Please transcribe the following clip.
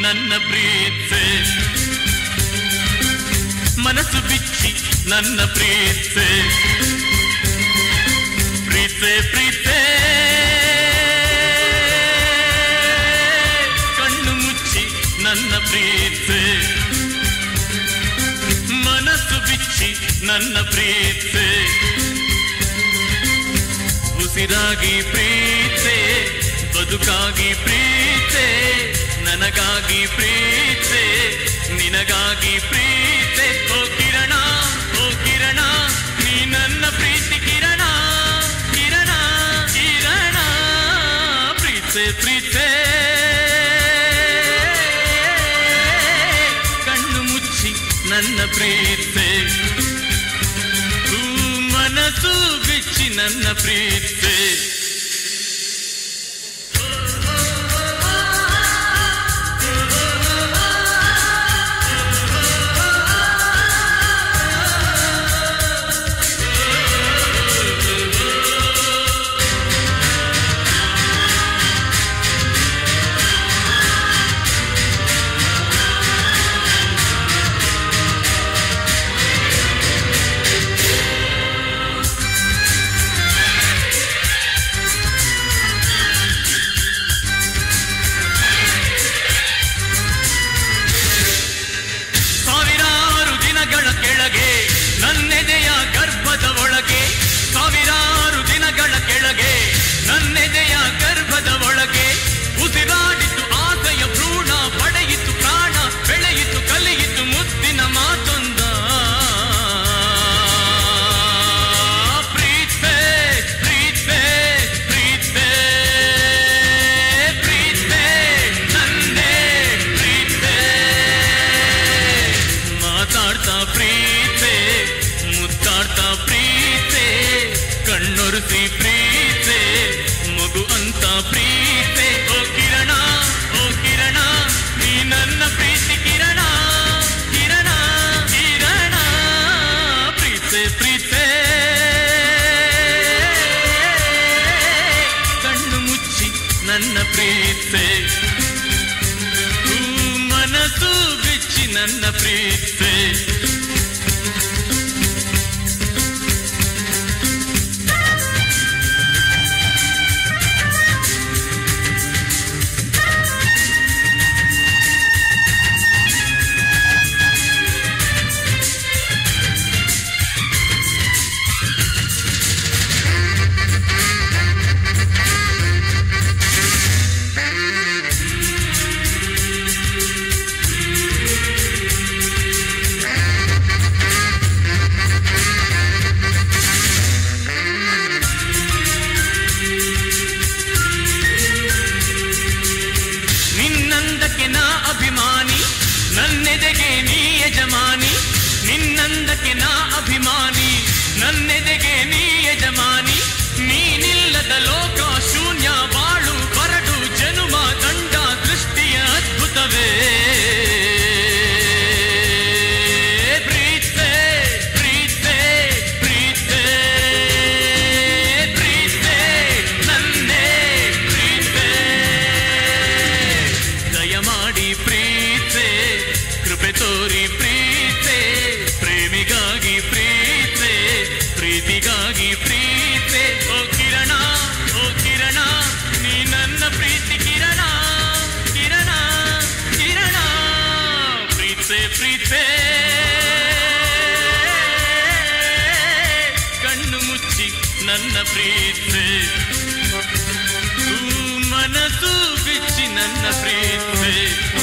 ನನ್ನ ಪ್ರೀತೆ ಮನಸ್ಸು ಬಿಚ್ಚಿ ನನ್ನ ಪ್ರೀತೆ ಪ್ರೀತೆ ಪ್ರೀತೆ ಕಣ್ಣು ಮುಚ್ಚಿ ನನ್ನ ಪ್ರೀತೆ ಮನಸ್ಸು ಬಿಚ್ಚಿ ನನ್ನ ಪ್ರೀತೆ ಉಸಿರಾಗಿ ಪ್ರೀತೆ ಬದುಕಾಗಿ ಪ್ರೀತೆ ನನಗಾಗಿ ಪ್ರೀತೆ ನಿನಗಾಗಿ ಪ್ರೀತೆ ಓ ಕಿರಣ ಓ ಕಿರಣ ನೀ ನನ್ನ ಪ್ರೀತಿ ಕಿರಣ ಕಿರಣ ಕಿರಣ ಪ್ರೀತೆ ಪ್ರೀತೆ ಕಣ್ಣು ಮುಚ್ಚಿ ನನ್ನ ಪ್ರೀತೆ ಹೂ ಮನಸ್ಸು ಬಿಚ್ಚಿ ನನ್ನ ಪ್ರೀತೆ ಸಾವಿರಾರು ದಿನಗಳ ಕೆಳಗೆ ನನ್ನೆದೆಯ ಗರ್ಭದ ಒಳಗೆ ಸಾವಿರಾರು ದಿನಗಳ ಕೆಳಗೆ ನನ್ನೆದೆಯ ಗರ್ಭದ ಒಳಗೆ ಉಸಿರಾಡಿತು ಆಸೆಯ ಭ್ರೂಣ ಪಡೆಯಿತು ಪ್ರಾಣ ಬೆಳೆಯಿತು ಕಲಿಯಿತು ಮುತ್ತಿನ ಮಾತೊಂದ ಪ್ರೀತೆ ಪ್ರೀತೆ ಪ್ರೀತೆ ಪ್ರೀತೆ ನನ್ನೇ ಪ್ರೀತೆ ಮಾತಾಡ್ತಾ ಪ್ರೀತೆ ಮುತ್ತಾಡ್ತಾ ಪ್ರೀತೆ ಕಣ್ಣೊರೆಸಿ ಪ್ರೀತೆ ಮಗು ಅಂತ ಪ್ರೀತೆ ಓ ಕಿರಣ ಓ ಕಿರಣ ನೀ ನನ್ನ ಪ್ರೀತಿ ಕಿರಣ ಕಿರಣ ಕಿರಣ ಪ್ರೀತೆ ಪ್ರೀತೆ ಕಣ್ಣು ಮುಚ್ಚಿ ನನ್ನ ಪ್ರೀತೆ ಹೂ ಮನಸ್ಸು ಬಿಚ್ಚಿ ನನ್ನ ಪ್ರೀತೆ ನಿನ್ನಂದಕ್ಕೆ ನಾ ಅಭಿಮಾನಿ ನನ್ನೆದೆಗೆ ನೀ ಯಜಮಾನಿ ನಿನ್ನಂದಕ್ಕೆ ನಾ ಅಭಿಮಾನಿ ನನ್ನೆದೆಗೆ ನೀ ಯಜಮಾನಿ ನೀನಿಲ್ಲದ ಲೋಕ ಶೂನ್ಯ ಬಾಳು ಬರಡು ಜನುಮ ದಂಡ ದೃಷ್ಟಿಯ ಅದ್ಭುತವೇ ಪ್ರೀತೆ ಪ್ರೀತೆ ಪ್ರೀತೆ ಪ್ರೀತೆ ನನ್ನೇ ಪ್ರೀತೆ ದಯಮಾಡಿ ಪ್ರೀತೆ ಕೃಪೆ ತೋರಿ ಪ್ರೀತೆ ಪ್ರೇಮಿಗಾಗಿ ಪ್ರೀತೆ ಪ್ರೀತಿಗಾಗಿ ಪ್ರೀತೆ ಓ ಕಿರಣ ಓ ಕಿರಣ ನೀ ನನ್ನ ಪ್ರೀತಿ ಕಿರಣ ಕಿರಣ ಕಿರಣ ಪ್ರೀತೆ ಪ್ರೀತೆ ಕಣ್ಣು ಮುಚ್ಚಿ ನನ್ನ ಪ್ರೀತೆ ಹೂ ಮನಸ್ಸು ಬಿಚ್ಚಿ ನನ್ನ ಪ್ರೀತೆ